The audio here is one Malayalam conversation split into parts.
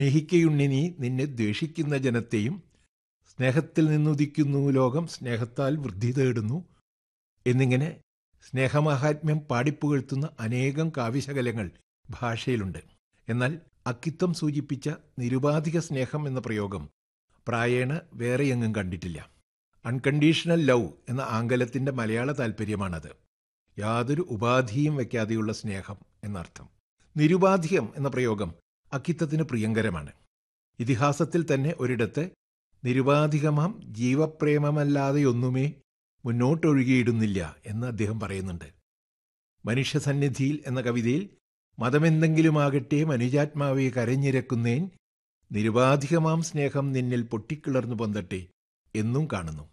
സ്നേഹിക്കയുണ്ണി നീ നിന്നെ ദ്വേഷിക്കുന്ന ജനത്തെയും സ്നേഹത്തിൽ നിന്നുദിക്കുന്നു ലോകം സ്നേഹത്താൽ വൃദ്ധി തേടുന്നു എന്നിങ്ങനെ സ്നേഹമാഹാത്മ്യം പാടിപ്പുകഴ്ത്തുന്ന അനേകം കാവ്യശകലങ്ങൾ ഭാഷയിലുണ്ട് എന്നാൽ അക്കിത്തം സൂചിപ്പിച്ച നിരുപാധിക സ്നേഹം എന്ന പ്രയോഗം പ്രായേണ വേറെയെങ്ങും കണ്ടിട്ടില്ല അൺകണ്ടീഷണൽ ലവ് എന്ന ആംഗലത്തിന്റെ മലയാള താൽപ്പര്യമാണത് യാതൊരു ഉപാധിയും വയ്ക്കാതെയുള്ള സ്നേഹം എന്നർത്ഥം നിരുപാധികം എന്ന പ്രയോഗം അക്കിത്തത്തിന് പ്രിയങ്കരമാണ് ഇതിഹാസത്തിൽ തന്നെ ഒരിടത്ത് നിരുപാധികമാം ജീവപ്രേമമല്ലാതെയൊന്നുമേ മുന്നോട്ടൊഴുകിയിടുന്നില്ല എന്ന് അദ്ദേഹം പറയുന്നുണ്ട് മനുഷ്യസന്നിധിയിൽ എന്ന കവിതയിൽ മതമെന്തെങ്കിലുമാകട്ടെ മനുജാത്മാവെ കരഞ്ഞിരക്കുന്നേൻ നിരുപാധികമാം സ്നേഹം നിന്നിൽ പൊട്ടിക്കിളർന്നു പൊന്തട്ടെ എന്നും കാണുന്നു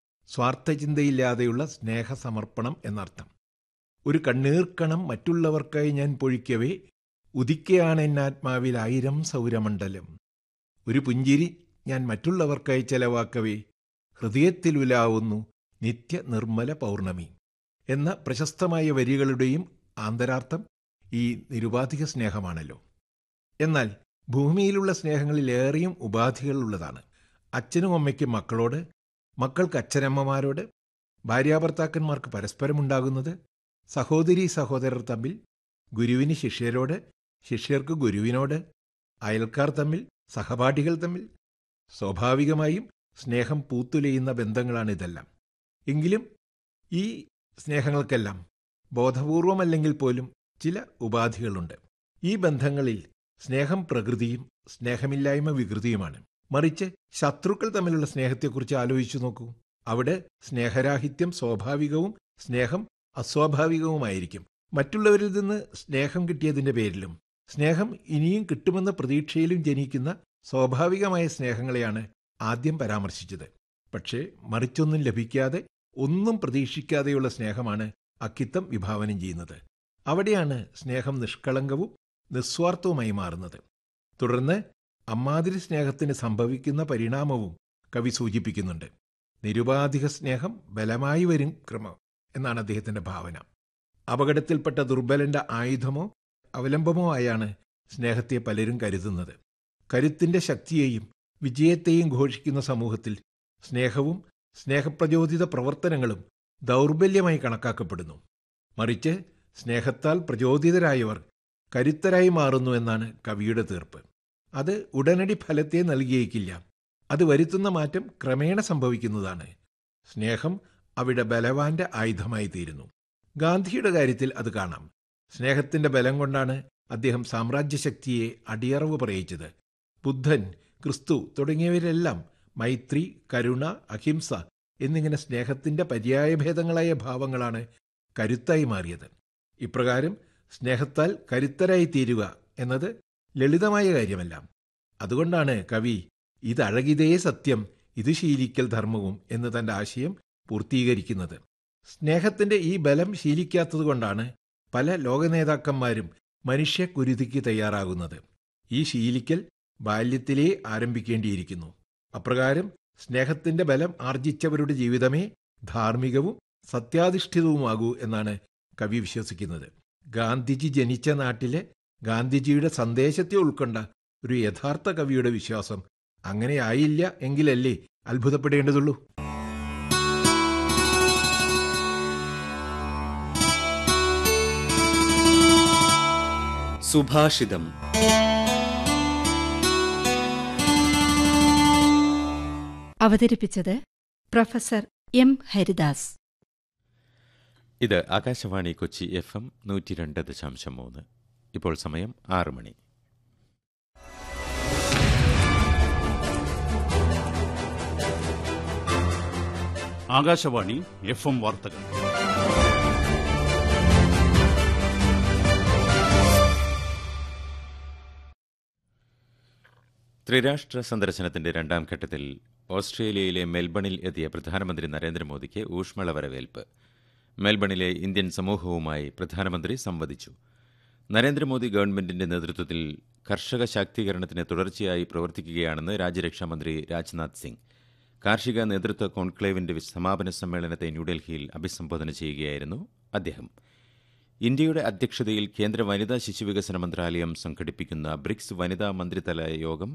സ്വാർത്ഥചിന്തയില്ലാതെയുള്ള സ്നേഹസമർപ്പണം എന്നർത്ഥം ഒരു കണ്ണീർക്കണം മറ്റുള്ളവർക്കായി ഞാൻ പൊഴിക്കവേ ഉദിക്കയാണ് എന്നാത്മാവിൽ ആയിരം സൗരമണ്ഡലം ഒരു പുഞ്ചിരി ഞാൻ മറ്റുള്ളവർക്കായി ചെലവാക്കവേ ഹൃദയത്തിൽ ഉലാവുന്നു നിത്യ നിർമ്മല പൗർണമി എന്ന പ്രശസ്തമായ വരികളുടെയും ആന്തരാർത്ഥം ഈ നിരുപാധിക സ്നേഹമാണല്ലോ എന്നാൽ ഭൂമിയിലുള്ള സ്നേഹങ്ങളിലേറെയും ഉപാധികളുള്ളതാണ് അച്ഛനും അമ്മയ്ക്കും മക്കളോട് മക്കൾക്ക് അച്ഛനമ്മമാരോട് ഭാര്യാഭർത്താക്കന്മാർക്ക് പരസ്പരമുണ്ടാകുന്നത് സഹോദരി സഹോദരർ തമ്മിൽ ഗുരുവിന് ശിഷ്യരോട് ശിഷ്യർക്ക് ഗുരുവിനോട് അയൽക്കാർ തമ്മിൽ സഹപാഠികൾ തമ്മിൽ സ്വാഭാവികമായും സ്നേഹം പൂത്തുലയുന്ന ബന്ധങ്ങളാണിതെല്ലാം എങ്കിലും ഈ സ്നേഹങ്ങൾക്കെല്ലാം ബോധപൂർവമല്ലെങ്കിൽ പോലും ചില ഉപാധികളുണ്ട് ഈ ബന്ധങ്ങളിൽ സ്നേഹം പ്രകൃതിയും സ്നേഹമില്ലായ്മ വികൃതിയുമാണ് മറിച്ച് ശത്രുക്കൾ തമ്മിലുള്ള സ്നേഹത്തെക്കുറിച്ച് ആലോചിച്ചു നോക്കൂ അവിടെ സ്നേഹരാഹിത്യം സ്വാഭാവികവും സ്നേഹം അസ്വാഭാവികവുമായിരിക്കും മറ്റുള്ളവരിൽ നിന്ന് സ്നേഹം കിട്ടിയതിന്റെ പേരിലും സ്നേഹം ഇനിയും കിട്ടുമെന്ന പ്രതീക്ഷയിലും ജനിക്കുന്ന സ്വാഭാവികമായ സ്നേഹങ്ങളെയാണ് ആദ്യം പരാമർശിച്ചത് പക്ഷേ മറിച്ചൊന്നും ലഭിക്കാതെ ഒന്നും പ്രതീക്ഷിക്കാതെയുള്ള സ്നേഹമാണ് അക്കിത്തം വിഭാവനം ചെയ്യുന്നത് അവിടെയാണ് സ്നേഹം നിഷ്കളങ്കവും നിസ്വാർത്ഥവുമായി മാറുന്നത് തുടർന്ന് അമ്മാതിരി സ്നേഹത്തിന് സംഭവിക്കുന്ന പരിണാമവും കവി സൂചിപ്പിക്കുന്നുണ്ട് നിരുപാധിക സ്നേഹം ബലമായി വരും ക്രമം എന്നാണ് അദ്ദേഹത്തിന്റെ ഭാവന അപകടത്തിൽപ്പെട്ട ദുർബലന്റെ ആയുധമോ അവലംബമോ ആയാണ് സ്നേഹത്തെ പലരും കരുതുന്നത് കരുത്തിന്റെ ശക്തിയെയും വിജയത്തെയും ഘോഷിക്കുന്ന സമൂഹത്തിൽ സ്നേഹവും സ്നേഹപ്രചോദിത പ്രവർത്തനങ്ങളും ദൗർബല്യമായി കണക്കാക്കപ്പെടുന്നു മറിച്ച് സ്നേഹത്താൽ പ്രചോദിതരായവർ കരുത്തരായി മാറുന്നു എന്നാണ് കവിയുടെ തീർപ്പ് അത് ഉടനടി ഫലത്തെ നൽകിയേക്കില്ല അത് വരുത്തുന്ന മാറ്റം ക്രമേണ സംഭവിക്കുന്നതാണ് സ്നേഹം അവിടെ ബലവാന്റെ ആയുധമായി തീരുന്നു ഗാന്ധിയുടെ കാര്യത്തിൽ അത് കാണാം സ്നേഹത്തിന്റെ ബലം കൊണ്ടാണ് അദ്ദേഹം സാമ്രാജ്യശക്തിയെ അടിയറവ് പറയിച്ചത് ബുദ്ധൻ ക്രിസ്തു തുടങ്ങിയവരെല്ലാം മൈത്രി കരുണ അഹിംസ എന്നിങ്ങനെ സ്നേഹത്തിന്റെ പര്യായഭേദങ്ങളായ ഭാവങ്ങളാണ് കരുത്തായി മാറിയത് ഇപ്രകാരം സ്നേഹത്താൽ കരുത്തരായി തീരുക എന്നത് ലളിതമായ കാര്യമല്ല അതുകൊണ്ടാണ് കവി ഇതഴകിതേ സത്യം ഇത് ശീലിക്കൽ ധർമ്മവും എന്ന് തന്റെ ആശയം പൂർത്തീകരിക്കുന്നത് സ്നേഹത്തിന്റെ ഈ ബലം ശീലിക്കാത്തതുകൊണ്ടാണ് പല ലോകനേതാക്കന്മാരും മനുഷ്യക്കുരുതിക്ക് തയ്യാറാകുന്നത് ഈ ശീലിക്കൽ ബാല്യത്തിലേ ആരംഭിക്കേണ്ടിയിരിക്കുന്നു അപ്രകാരം സ്നേഹത്തിന്റെ ബലം ആർജിച്ചവരുടെ ജീവിതമേ ധാർമ്മികവും സത്യാധിഷ്ഠിതവുമാകൂ എന്നാണ് കവി വിശ്വസിക്കുന്നത് ഗാന്ധിജി ജനിച്ച നാട്ടിലെ ഗാന്ധിജിയുടെ സന്ദേശത്തെ ഉൾക്കൊണ്ട ഒരു യഥാർത്ഥ കവിയുടെ വിശ്വാസം അങ്ങനെയായില്ല എങ്കിലല്ലേ അത്ഭുതപ്പെടേണ്ടതുള്ളൂ സുഭാഷിതം അവതരിപ്പിച്ചത് പ്രൊഫസർ എം ഹരിദാസ് ഇത് ആകാശവാണി കൊച്ചി എഫ് എം നൂറ്റി രണ്ട് ദശാംശം മൂന്ന് ഇപ്പോൾ സമയം ആറ് മണി ആകാശവാണി എഫ് എം വാർത്തകൾ ത്രിരാഷ്ട്ര സന്ദർശനത്തിന്റെ രണ്ടാം ഘട്ടത്തിൽ ഓസ്ട്രേലിയയിലെ മെൽബണിൽ എത്തിയ പ്രധാനമന്ത്രി നരേന്ദ്രമോദിക്ക് ഊഷ്മള വരവേൽപ്പ് മെൽബണിലെ ഇന്ത്യൻ സമൂഹവുമായി പ്രധാനമന്ത്രി സംവദിച്ചു നരേന്ദ്രമോദി ഗവൺമെന്റിന്റെ നേതൃത്വത്തിൽ കർഷക ശാക്തീകരണത്തിന് തുടർച്ചയായി പ്രവർത്തിക്കുകയാണെന്ന് രാജ്യരക്ഷാമന്ത്രി രാജ്നാഥ് സിംഗ് കാർഷിക നേതൃത്വ കോൺക്ലേവിന്റെ സമാപന സമ്മേളനത്തെ ന്യൂഡൽഹിയിൽ അഭിസംബോധന ചെയ്യുകയായിരുന്നു അദ്ദേഹം ഇന്ത്യയുടെ അധ്യക്ഷതയിൽ കേന്ദ്ര വനിതാ ശിശുവികസന മന്ത്രാലയം സംഘടിപ്പിക്കുന്ന ബ്രിക്സ് വനിതാ മന്ത്രിതല യോഗം